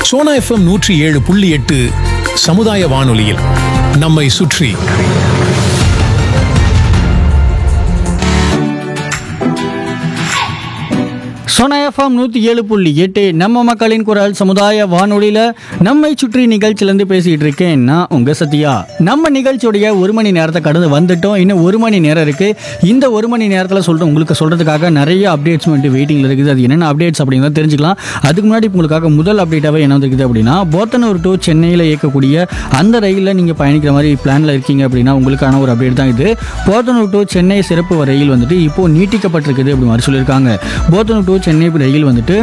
Sona FM நூற்றி ஏழு புள்ளி எட்டு சமுதாய வானொலியில் நம்மை சுற்றி சோனா எஃப்எம் நூற்றி ஏழு புள்ளி எட்டு நம்ம மக்களின் குரல் சமுதாய வானொலியில் நம்மை சுற்றி நிகழ்ச்சியிலேருந்து பேசிகிட்டு இருக்கேன் நான் உங்கள் சத்யா நம்ம நிகழ்ச்சியுடைய ஒரு மணி நேரத்தை கடந்து வந்துட்டோம் இன்னும் ஒரு மணி நேரம் இருக்குது இந்த ஒரு மணி நேரத்தில் சொல்கிறேன் உங்களுக்கு சொல்கிறதுக்காக நிறைய அப்டேட்ஸ் வந்துட்டு வெயிட்டிங்கில் இருக்குது அது என்னென்ன அப்டேட்ஸ் அப்படிங்கிறத தெரிஞ்சுக்கலாம் அதுக்கு முன்னாடி இப்ப உங்களுக்காக முதல் அப்டேட்டாகவே என்ன வந்திருக்குது அப்படின்னா போத்தனூர் டு சென்னையில் இயக்கக்கூடிய அந்த ரயிலில் நீங்கள் பயணிக்கிற மாதிரி பிளானில் இருக்கீங்க அப்படின்னா உங்களுக்கான ஒரு அப்டேட் தான் இது போத்தனூர் டு சென்னை சிறப்பு ரயில் வந்துட்டு இப்போ நீட்டிக்கப்பட்டிருக்குது அப்படி மாதிரி சொல்லியிருக்காங்க போத்தனூர் டு சென்னை ரயில் வந்துட்டு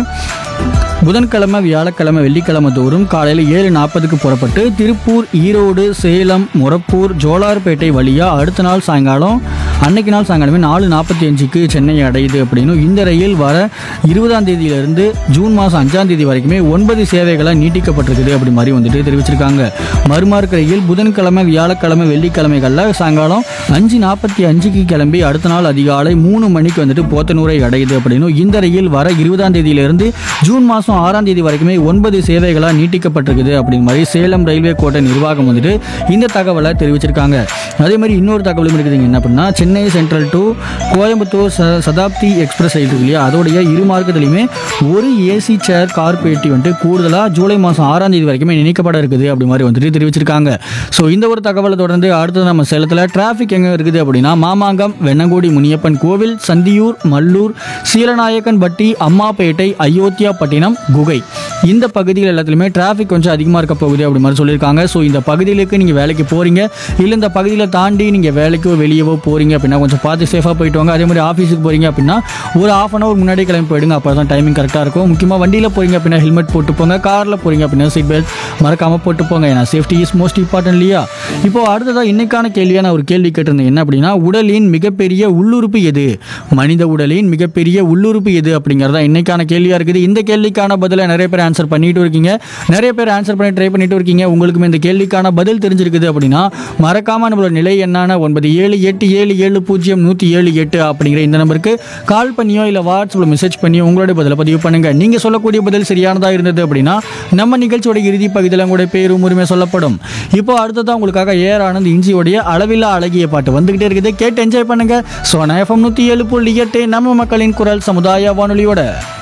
புதன்கிழமை வியாழக்கிழமை வெள்ளிக்கிழமை தோறும் காலையில் ஏழு நாற்பதுக்கு புறப்பட்டு திருப்பூர் ஈரோடு சேலம் மொரப்பூர் ஜோலார்பேட்டை வழியாக அடுத்த நாள் சாயங்காலம் அன்னைக்கு நாள் சாயங்காலமே நாலு நாற்பத்தி அஞ்சுக்கு சென்னை அடையுது அப்படின்னு இந்த ரயில் வர இருபதாம் தேதியிலிருந்து ஜூன் மாதம் அஞ்சாம் தேதி வரைக்குமே ஒன்பது சேவைகளாக நீட்டிக்கப்பட்டிருக்குது அப்படி மாதிரி வந்துட்டு தெரிவிச்சிருக்காங்க மறுமார்க் ரயில் புதன்கிழமை வியாழக்கிழமை வெள்ளிக்கிழமைகளில் சாயங்காலம் அஞ்சு நாற்பத்தி அஞ்சுக்கு கிளம்பி அடுத்த நாள் அதிகாலை மூணு மணிக்கு வந்துட்டு போத்தனூரை அடையுது அப்படின்னு இந்த ரயில் வர இருபதாம் தேதியிலிருந்து ஜூன் மாதம் ஆறாம் தேதி வரைக்குமே ஒன்பது சேவைகளாக நீட்டிக்கப்பட்டிருக்குது அப்படிங்கிற மாதிரி சேலம் ரயில்வே கோட்டை நிர்வாகம் வந்துட்டு இந்த தகவலை தெரிவிச்சிருக்காங்க அதே மாதிரி இன்னொரு தகவலும் இருக்குதுங்க என்ன அப்படின்னா சென்னை சென்ட்ரல் டு கோயம்புத்தூர் ச சதாப்தி எக்ஸ்பிரஸ் ரயில் இருக்கு இல்லையா அதோடைய இரு மார்க்கத்துலையுமே ஒரு ஏசி சேர் கார் பேட்டி வந்துட்டு கூடுதலாக ஜூலை மாதம் ஆறாம் தேதி வரைக்குமே நினைக்கப்பட இருக்குது அப்படி மாதிரி வந்துட்டு தெரிவிச்சிருக்காங்க ஸோ இந்த ஒரு தகவலை தொடர்ந்து அடுத்தது நம்ம சேலத்தில் டிராஃபிக் எங்கே இருக்குது அப்படின்னா மாமாங்கம் வெண்ணங்கோடி முனியப்பன் கோவில் சந்தியூர் மல்லூர் சீலநாயக்கன் பட்டி அம்மாப்பேட்டை அயோத்தியா பட்டினம் குகை இந்த பகுதிகள் எல்லாத்துலேயுமே டிராஃபிக் கொஞ்சம் அதிகமாக இருக்க போகுது அப்படி மாதிரி சொல்லியிருக்காங்க ஸோ இந்த பகுதிகளுக்கு நீங்கள் வேலைக்கு போகிறீங்க இல்லை இந்த பகுதியில் தாண்டி நீங்கள் வேலைக்கோ வெளியவோ போகிறீங்க அப்படின்னா கொஞ்சம் பார்த்து சேஃபாக போயிட்டு வாங்க அதே மாதிரி ஆஃபீஸுக்கு போகிறீங்க அப்படின்னா ஒரு ஆஃப் அன் அவர் முன்னாடி கிளம்பி போயிடுங்க அப்போ தான் டைமிங் கரெக்டாக இருக்கும் முக்கியமாக வண்டியில் போகிறீங்க அப்படின்னா ஹெல்மெட் போட்டு போங்க காரில் போகிறீங்க அப்படின்னா சீட் பெல்ட் மறக்காமல் போட்டு போங்க ஏன்னா சேஃப்டி இஸ் மோஸ்ட் இம்பார்ட்டன்ட் இல்லையா இப்போ அடுத்ததாக இன்னைக்கான கேள்வியாக நான் ஒரு கேள்வி கேட்டிருந்தேன் என்ன அப்படின்னா உடலின் மிகப்பெரிய உள்ளுறுப்பு எது மனித உடலின் மிகப்பெரிய உள்ளுறுப்பு எது அப்படிங்கிறது தான் இன்னைக்கான கேள்வியாக இருக்குது இந்த கேள்விக்கான பதிலை நிறைய பேர் ஆன்சர் பண்ணிட்டு இருக்கீங்க நிறைய பேர் ஆன்சர் பண்ணி ட்ரை பண்ணிட்டு இருக்கீங்க உங்களுக்குமே இந்த கேள்விக்கான பதில் தெரிஞ்சிருக்குது அப்படின்னா மறக்காம நம்மளோட நிலை என்னான ஒன்பது ஏழு எட்டு ஏழு ஏழு பூஜ்ஜியம் நூற்றி ஏழு எட்டு அப்படிங்கிற இந்த நம்பருக்கு கால் பண்ணியோ இல்லை வாட்ஸ்அப்பில் மெசேஜ் பண்ணியோ உங்களுடைய பதிலை பதிவு பண்ணுங்க நீங்க சொல்லக்கூடிய பதில் சரியானதாக இருந்தது அப்படின்னா நம்ம நிகழ்ச்சியோட இறுதி பகுதியில் உங்களுடைய பேரும் உரிமை சொல்லப்படும் இப்போ அடுத்ததான் உங்களுக்காக ஏஆர் ஆனந்த் இஞ்சியோடைய அளவில்லா அழகிய பாட்டு வந்துகிட்டே இருக்குது கேட்டு என்ஜாய் பண்ணுங்க சோனா எஃப்எம் நூற்றி ஏழு புள்ளி எட்டு நம்ம மக்களின் குரல் சமுதாய வானொலியோட